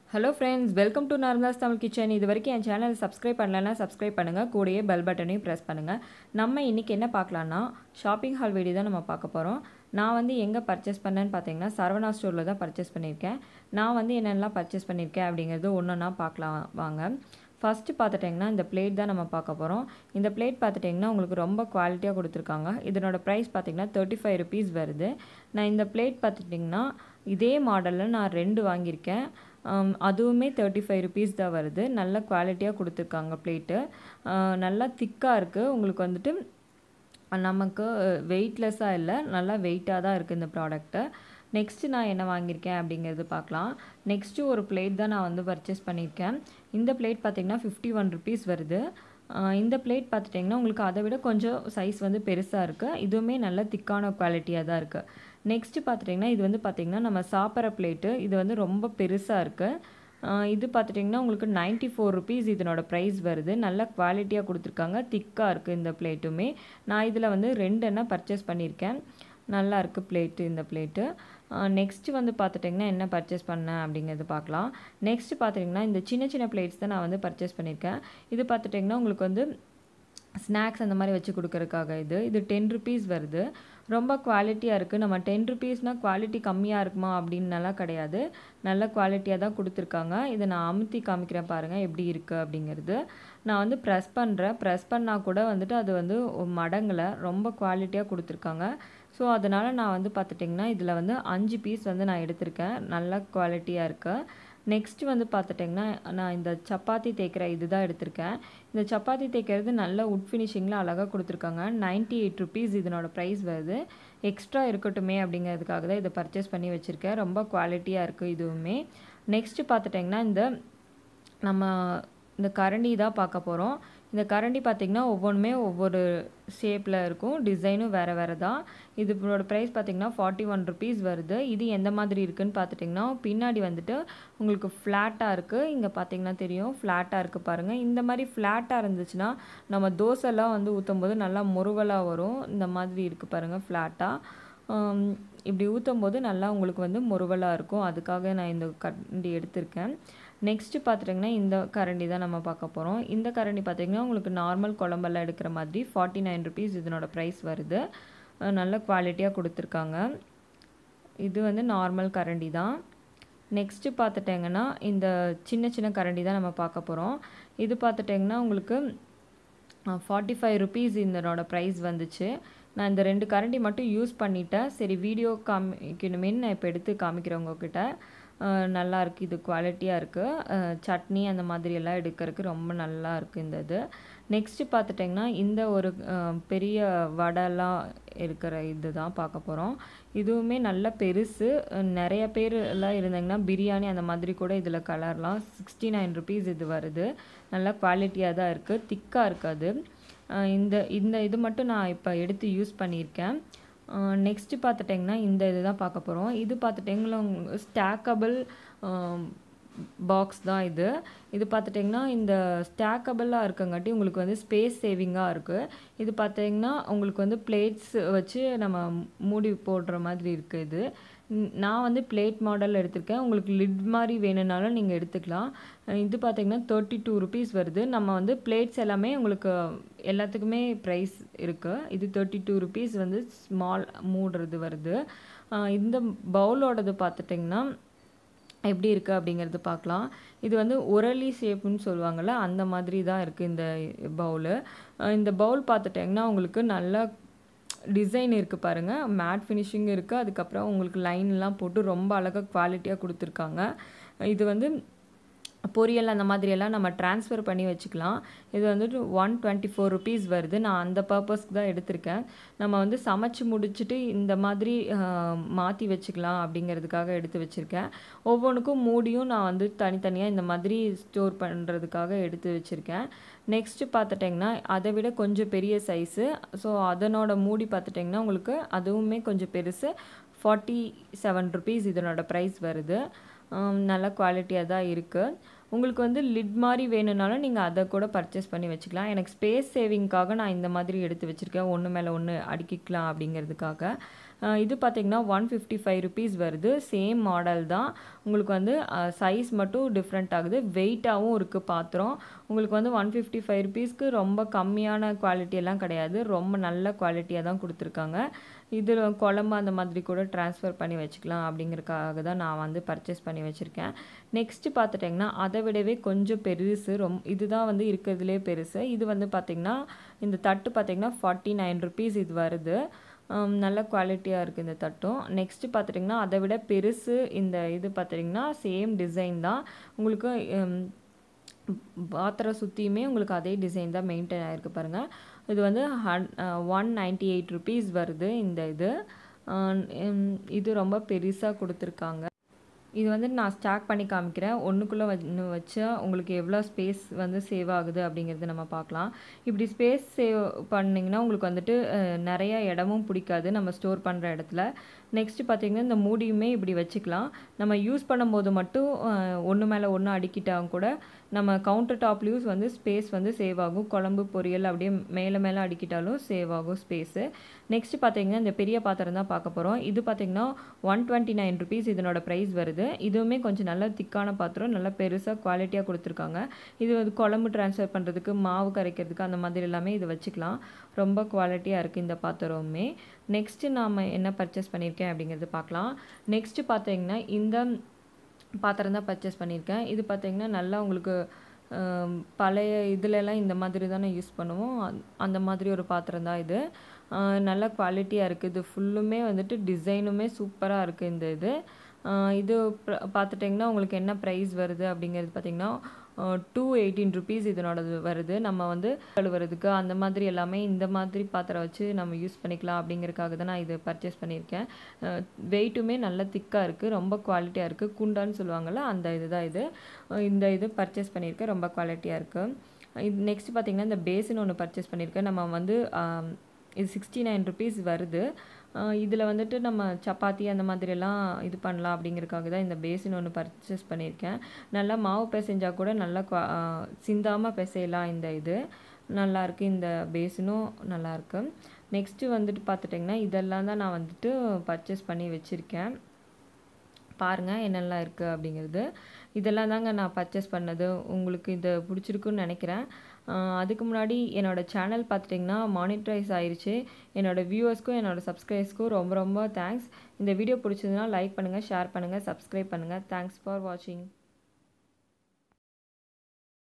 hello friends welcome to Narmada's Tamil kitchen இது வரைக்கும் என் சேனல் சப்ஸ்கிரைப் பண்ணலன்னா சப்ஸ்கிரைப் பண்ணுங்கள் கூடயே பெல் பட்டனையும் ப்ரெஸ் பண்ணுங்கள் நம்ம இன்றைக்கி என்ன பார்க்கலான்னா ஷாப்பிங் ஹால் வீடியோ தான் நம்ம பார்க்க போகிறோம் நான் வந்து எங்கே பர்ச்சேஸ் பண்ணேன்னு பார்த்தீங்கன்னா சரவணா ஸ்டோரில் தான் பர்ச்சேஸ் பண்ணியிருக்கேன் நான் வந்து என்னென்னலாம் பர்ச்சேஸ் பண்ணியிருக்கேன் அப்படிங்கிறது ஒன்று ஒன்றா பார்க்கலாம் வாங்க ஃபஸ்ட்டு பார்த்துட்டிங்கன்னா இந்த பிளேட் தான் நம்ம பார்க்க போகிறோம் இந்த பிளேட் பார்த்துட்டிங்கன்னா உங்களுக்கு ரொம்ப குவாலிட்டியாக கொடுத்துருக்காங்க இதனோட ப்ரைஸ் பார்த்திங்கன்னா தேர்ட்டி ஃபைவ் ருபீஸ் வருது நான் இந்த பிளேட் பார்த்துட்டிங்கன்னா இதே மாடலில் நான் ரெண்டு வாங்கியிருக்கேன் um, அதுவுமே தேர்ட்டி ஃபைவ் ருபீஸ் தான் வருது நல்ல குவாலிட்டியாக கொடுத்துருக்காங்க பிளேட்டு நல்லா திக்காக இருக்குது உங்களுக்கு வந்துட்டு நமக்கு வெயிட்லெஸ்ஸாக இல்லை நல்லா வெயிட்டாக தான் இருக்குது இந்த ப்ராடக்ட்டு நெக்ஸ்ட்டு நான் என்ன வாங்கியிருக்கேன் அப்படிங்கிறது பார்க்கலாம் நெக்ஸ்ட்டு ஒரு பிளேட் தான் நான் வந்து பர்ச்சேஸ் பண்ணியிருக்கேன் இந்த பிளேட் பார்த்திங்கன்னா ஃபிஃப்டி ஒன் ருபீஸ் வருது ஆஹ் இந்த பிளேட் பார்த்துட்டிங்கன்னா உங்களுக்கு அதை விட கொஞ்சம் சைஸ் வந்து பெருசாக இருக்குது இதுவுமே நல்ல திக்கான குவாலிட்டியாக தான் இருக்குது நெக்ஸ்ட்டு பார்த்துட்டிங்கன்னா இது வந்து பார்த்திங்கன்னா நம்ம சாப்பிட்ற பிளேட்டு இது வந்து ரொம்ப பெருசாக இருக்குது இது பார்த்துட்டிங்கன்னா உங்களுக்கு நைன்ட்டி ஃபோர் ருபீஸ் இதனோட ப்ரைஸ் வருது நல்ல குவாலிட்டியாக கொடுத்துருக்காங்க திக்காக இருக்குது இந்த பிளேட்டுமே நான் இதில் வந்து ரெண்டு என்ன பர்ச்சேஸ் பண்ணியிருக்கேன் நல்லா இருக்குது பிளேட்டு இந்த பிளேட்டு நெக்ஸ்ட்டு வந்து பார்த்துட்டிங்கன்னா என்ன பர்ச்சேஸ் பண்ணேன் அப்படிங்கிறது பார்க்கலாம் நெக்ஸ்ட்டு பார்த்துட்டிங்கன்னா இந்த சின்ன சின்ன பிளேட்ஸ் தான் நான் வந்து பர்ச்சேஸ் பண்ணியிருக்கேன் இது பார்த்துட்டிங்கன்னா உங்களுக்கு வந்து ஸ்நாக்ஸ் அந்த மாதிரி வச்சு கொடுக்கறதுக்காக இது இது டென் ருபீஸ் வருது ரொம்ப குவாலிட்டியாக இருக்குது நம்ம டென் ருபீஸ்னால் குவாலிட்டி கம்மியாக இருக்குமா அப்படின்னலாம் கிடையாது நல்ல குவாலிட்டியாக தான் கொடுத்துருக்காங்க இதை நான் அமுத்தி காமிக்கிறேன் பாருங்கள் எப்படி இருக்குது அப்படிங்கிறது நான் வந்து ப்ரெஸ் பண்ணுறேன் ப்ரெஸ் பண்ணால் கூட வந்துட்டு அது வந்து மடங்கலை ரொம்ப குவாலிட்டியாக கொடுத்துருக்காங்க ஸோ அதனால் நான் வந்து பார்த்துட்டிங்கன்னா இதில் வந்து அஞ்சு பீஸ் வந்து நான் எடுத்திருக்கேன் நல்ல குவாலிட்டியாக இருக்குது நெக்ஸ்ட் வந்து பார்த்துட்டிங்கன்னா நான் இந்த சப்பாத்தி தேய்க்கிற இது தான் எடுத்திருக்கேன் இந்த சப்பாத்தி தேய்க்கிறது நல்ல உட் ஃபினிஷிங்கில் அழகாக கொடுத்துருக்காங்க நைன்ட்டி எயிட் ருபீஸ் இதனோட ப்ரைஸ் வருது எக்ஸ்ட்ரா இருக்கட்டுமே அப்படிங்கிறதுக்காக தான் இதை பர்ச்சேஸ் பண்ணி வச்சுருக்கேன் ரொம்ப குவாலிட்டியாக இருக்குது இதுவுமே நெக்ஸ்ட்டு பார்த்துட்டிங்கன்னா இந்த நம்ம இந்த கரண்டி தான் பார்க்க போகிறோம் இந்த கரண்டி பார்த்திங்கன்னா ஒவ்வொன்றுமே ஒவ்வொரு ஷேப்பில் இருக்கும் டிசைனும் வேறு வேறு தான் இது இதோட ப்ரைஸ் பார்த்திங்கன்னா ஃபார்ட்டி ஒன் ருபீஸ் வருது இது எந்த மாதிரி இருக்குதுன்னு பார்த்துட்டிங்கன்னா பின்னாடி வந்துட்டு உங்களுக்கு ஃப்ளாட்டாக இருக்குது இங்கே பார்த்தீங்கன்னா தெரியும் ஃப்ளாட்டாக இருக்குது பாருங்கள் இந்த மாதிரி ஃப்ளாட்டாக இருந்துச்சுன்னா நம்ம தோசைலாம் வந்து ஊற்றும் போது நல்லா முருவலாக வரும் இந்த மாதிரி இருக்குது பாருங்கள் ஃப்ளாட்டாக இப்படி ஊற்றும் போது நல்லா உங்களுக்கு வந்து முருவலாக இருக்கும் அதுக்காக நான் இந்த கரண்டி எடுத்திருக்கேன் நெக்ஸ்ட்டு பார்த்துட்டிங்கன்னா இந்த கரண்டி தான் நம்ம பார்க்க போகிறோம் இந்த கரண்டி பார்த்திங்கன்னா உங்களுக்கு நார்மல் குழம்பெல்லாம் எடுக்கிற மாதிரி ஃபார்ட்டி நைன் ருபீஸ் இதனோட ப்ரைஸ் வருது நல்ல குவாலிட்டியாக கொடுத்துருக்காங்க இது வந்து நார்மல் கரண்டி தான் நெக்ஸ்ட்டு பார்த்துட்டிங்கன்னா இந்த சின்ன சின்ன கரண்டி தான் நம்ம பார்க்க போகிறோம் இது பார்த்துட்டிங்கன்னா உங்களுக்கு ஃபார்ட்டி ஃபைவ் ருபீஸ் இதனோட ப்ரைஸ் வந்துச்சு நான் இந்த ரெண்டு கரண்டி மட்டும் யூஸ் பண்ணிட்டேன் சரி வீடியோ காமிக்கணுமேன்னு நான் இப்போ எடுத்து காமிக்கிறேன் உங்ககிட்ட நல்லா இருக்குது இது குவாலிட்டியாக இருக்குது சட்னி அந்த மாதிரி எல்லாம் எடுக்கிறதுக்கு ரொம்ப நல்லா இருக்குது இந்த இது நெக்ஸ்ட்டு பார்த்துட்டிங்கன்னா இந்த ஒரு பெரிய வடைலாம் இருக்கிற இது தான் பார்க்க போகிறோம் இதுவுமே நல்ல பெருசு நிறைய பேர் எல்லாம் இருந்தாங்கன்னா பிரியாணி அந்த மாதிரி கூட இதில் கலர்லாம் சிக்ஸ்டி நைன் ருபீஸ் இது வருது நல்ல குவாலிட்டியாக தான் இருக்குது திக்காக இருக்காது இந்த இந்த இது மட்டும் நான் இப்போ எடுத்து யூஸ் பண்ணியிருக்கேன் நெக்ஸ்ட்டு பார்த்துட்டிங்கன்னா இந்த இது தான் பார்க்க போகிறோம் இது பார்த்துட்டிங்களா ஸ்டாக்கபிள் பாக்ஸ் தான் இது இது பார்த்துட்டிங்கன்னா இந்த ஸ்டாக்கபிளாக இருக்கங்காட்டி உங்களுக்கு வந்து ஸ்பேஸ் சேவிங்காக இருக்குது இது பார்த்திங்கன்னா உங்களுக்கு வந்து பிளேட்ஸ் வச்சு நம்ம மூடி போடுற மாதிரி இருக்குது இது நான் வந்து பிளேட் மாடல் எடுத்திருக்கேன் உங்களுக்கு லிட் மாதிரி வேணும்னாலும் நீங்கள் எடுத்துக்கலாம் இது பார்த்திங்கன்னா தேர்ட்டி டூ ருபீஸ் வருது நம்ம வந்து பிளேட்ஸ் எல்லாமே உங்களுக்கு எல்லாத்துக்குமே ப்ரைஸ் இருக்குது இது தேர்ட்டி டூ ருபீஸ் வந்து ஸ்மால் மூடுறது வருது இந்த பவுலோடது பார்த்துட்டிங்கன்னா எப்படி இருக்குது அப்படிங்கிறது பார்க்கலாம் இது வந்து உரளி ஷேப்புன்னு சொல்லுவாங்கள்ல அந்த மாதிரி தான் இருக்குது இந்த பவுலு இந்த பவுல் பார்த்துட்டிங்கன்னா உங்களுக்கு நல்லா டிசைன் இருக்குது பாருங்கள் மேட் ஃபினிஷிங் இருக்குது அதுக்கப்புறம் உங்களுக்கு லைன்லாம் போட்டு ரொம்ப அழகாக குவாலிட்டியாக கொடுத்துருக்காங்க இது வந்து பொரியல் அந்த மாதிரியெல்லாம் நம்ம ட்ரான்ஸ்ஃபர் பண்ணி வச்சுக்கலாம் இது வந்துட்டு ஒன் டுவெண்ட்டி ஃபோர் ருபீஸ் வருது நான் அந்த பர்பஸ்க்கு தான் எடுத்திருக்கேன் நம்ம வந்து சமைச்சு முடிச்சுட்டு இந்த மாதிரி மாற்றி வச்சுக்கலாம் அப்படிங்கிறதுக்காக எடுத்து வச்சுருக்கேன் ஒவ்வொன்றுக்கும் மூடியும் நான் வந்து தனித்தனியாக இந்த மாதிரி ஸ்டோர் பண்ணுறதுக்காக எடுத்து வச்சுருக்கேன் நெக்ஸ்ட்டு பார்த்துட்டிங்கன்னா அதை விட கொஞ்சம் பெரிய சைஸு ஸோ அதனோட மூடி பார்த்துட்டிங்கன்னா உங்களுக்கு அதுவுமே கொஞ்சம் பெருசு ஃபார்ட்டி செவன் ருபீஸ் இதனோட ப்ரைஸ் வருது நல்ல குவாலிட்டியாக தான் இருக்குது உங்களுக்கு வந்து லிட் மாதிரி வேணும்னாலும் நீங்கள் அதை கூட பர்ச்சேஸ் பண்ணி வச்சுக்கலாம் எனக்கு ஸ்பேஸ் சேவிங்க்காக நான் இந்த மாதிரி எடுத்து வச்சுருக்கேன் ஒன்று மேலே ஒன்று அடுக்கிக்கலாம் அப்படிங்கிறதுக்காக இது பார்த்திங்கன்னா ஒன் ஃபிஃப்டி ஃபைவ் ருபீஸ் வருது சேம் மாடல் தான் உங்களுக்கு வந்து சைஸ் மட்டும் டிஃப்ரெண்ட் ஆகுது வெயிட்டாகவும் இருக்குது பாத்திரம் உங்களுக்கு வந்து ஒன் ஃபிஃப்டி ஃபைவ் ருபீஸ்க்கு ரொம்ப கம்மியான குவாலிட்டியெல்லாம் கிடையாது ரொம்ப நல்ல குவாலிட்டியாக தான் கொடுத்துருக்காங்க இதில் குழம்பு அந்த மாதிரி கூட ட்ரான்ஸ்ஃபர் பண்ணி வச்சுக்கலாம் அப்படிங்கிறதுக்காக தான் நான் வந்து பர்ச்சேஸ் பண்ணி வச்சுருக்கேன் நெக்ஸ்ட்டு பார்த்துட்டிங்கன்னா அதை விடவே கொஞ்சம் பெருசு ரொம் இதுதான் வந்து இருக்கிறதுலே பெருசு இது வந்து பார்த்திங்கன்னா இந்த தட்டு பார்த்திங்கன்னா ஃபார்ட்டி நைன் ருபீஸ் இது வருது நல்ல குவாலிட்டியாக இருக்குது இந்த தட்டும் நெக்ஸ்ட்டு பார்த்துட்டிங்கன்னா அதை விட பெருசு இந்த இது பார்த்துட்டிங்கன்னா சேம் டிசைன் தான் உங்களுக்கு பாத்திரம் சுற்றியுமே உங்களுக்கு அதே டிசைன் தான் மெயின்டைன் ஆகிருக்கு பாருங்கள் இது வந்து ஹன் ஒன் நைன்ட்டி எயிட் ருபீஸ் வருது இந்த இது இது ரொம்ப பெருசாக கொடுத்துருக்காங்க இது வந்து நான் ஸ்டாக் பண்ணி காமிக்கிறேன் ஒன்றுக்குள்ளே வச்சு வச்சா உங்களுக்கு எவ்வளோ ஸ்பேஸ் வந்து சேவ் ஆகுது அப்படிங்கிறது நம்ம பார்க்கலாம் இப்படி ஸ்பேஸ் சேவ் பண்ணிங்கன்னா உங்களுக்கு வந்துட்டு நிறைய இடமும் பிடிக்காது நம்ம ஸ்டோர் பண்ணுற இடத்துல நெக்ஸ்ட்டு பார்த்திங்கன்னா இந்த மூடியுமே இப்படி வச்சுக்கலாம் நம்ம யூஸ் பண்ணும்போது மட்டும் ஒன்று மேலே ஒன்று அடிக்கிட்டாங்க கூட நம்ம கவுண்டர் டாப்லேயும் வந்து ஸ்பேஸ் வந்து சேவ் ஆகும் குழம்பு பொரியல் அப்படியே மேலே மேலே அடிக்கிட்டாலும் சேவ் ஆகும் ஸ்பேஸு நெக்ஸ்ட்டு பார்த்திங்கன்னா இந்த பெரிய பாத்திரம் தான் பார்க்க போகிறோம் இது பார்த்திங்கன்னா ஒன் டுவெண்ட்டி நைன் ருபீஸ் இதனோட ப்ரைஸ் வருது இதுவுமே கொஞ்சம் நல்ல திக்கான பாத்திரம் நல்லா பெருசாக குவாலிட்டியாக கொடுத்துருக்காங்க இது வந்து குழம்பு ட்ரான்ஸ்ஃபர் பண்ணுறதுக்கு மாவு கரைக்கிறதுக்கு அந்த மாதிரி எல்லாமே இது வச்சுக்கலாம் ரொம்ப குவாலிட்டியாக இருக்குது இந்த பாத்திரமுமே நெக்ஸ்ட்டு நாம் என்ன பர்ச்சேஸ் பண்ணியிருக்கேன் அப்படிங்கிறது பார்க்கலாம் நெக்ஸ்ட்டு பார்த்தீங்கன்னா இந்த பாத்திரம் தான் பர்ச்சேஸ் பண்ணியிருக்கேன் இது பார்த்தீங்கன்னா நல்லா உங்களுக்கு பழைய இதுலலாம் இந்த மாதிரி தானே யூஸ் பண்ணுவோம் அந்த மாதிரி ஒரு பாத்திரம் தான் இது நல்ல குவாலிட்டியாக இருக்குது இது ஃபுல்லுமே வந்துட்டு டிசைனுமே சூப்பராக இருக்குது இந்த இது இது பார்த்துட்டிங்கன்னா உங்களுக்கு என்ன ப்ரைஸ் வருது அப்படிங்கிறது பார்த்திங்கன்னா டூ எயிட்டீன் ருபீஸ் இதனோடது வருது நம்ம வந்து கழுவுறதுக்கு அந்த மாதிரி எல்லாமே இந்த மாதிரி பாத்திரம் வச்சு நம்ம யூஸ் பண்ணிக்கலாம் அப்படிங்கிறதுக்காக தான் நான் இது பர்ச்சேஸ் பண்ணியிருக்கேன் வெயிட்டுமே நல்ல திக்காக இருக்குது ரொம்ப குவாலிட்டியாக இருக்குது குண்டான்னு சொல்லுவாங்கள்ல அந்த இதுதான் இது இந்த இது பர்ச்சேஸ் பண்ணியிருக்கேன் ரொம்ப குவாலிட்டியாக இருக்குது இது நெக்ஸ்ட் பார்த்திங்கன்னா இந்த பேசின் ஒன்று பர்ச்சேஸ் பண்ணியிருக்கேன் நம்ம வந்து இது சிக்ஸ்டி நைன் ருபீஸ் வருது இதில் வந்துட்டு நம்ம சப்பாத்தி அந்த மாதிரியெல்லாம் இது பண்ணலாம் அப்படிங்கிறதுக்காக தான் இந்த பேசின் ஒன்று பர்ச்சேஸ் பண்ணியிருக்கேன் நல்லா மாவு பிசைஞ்சால் கூட நல்லா சிந்தாமல் பிசையலாம் இந்த இது நல்லாயிருக்கு இந்த பேசினும் நல்லாயிருக்கு நெக்ஸ்ட்டு வந்துட்டு பார்த்துட்டிங்கன்னா இதெல்லாம் தான் நான் வந்துட்டு பர்ச்சேஸ் பண்ணி வச்சுருக்கேன் பாருங்கள் என்னெல்லாம் இருக்குது அப்படிங்கிறது இதெல்லாம் தாங்க நான் பர்ச்சேஸ் பண்ணது உங்களுக்கு இது பிடிச்சிருக்குன்னு நினைக்கிறேன் அதுக்கு முன்னாடி என்னோடய சேனல் பார்த்துட்டிங்கன்னா மானிட்டரைஸ் ஆயிடுச்சு என்னோடய வியூவர்ஸ்க்கும் என்னோடய சப்ஸ்கிரைபர்ஸ்க்கும் ரொம்ப ரொம்ப தேங்க்ஸ் இந்த வீடியோ பிடிச்சதுன்னா லைக் பண்ணுங்கள் ஷேர் பண்ணுங்கள் சப்ஸ்கிரைப் பண்ணுங்கள் தேங்க்ஸ் ஃபார் வாட்சிங்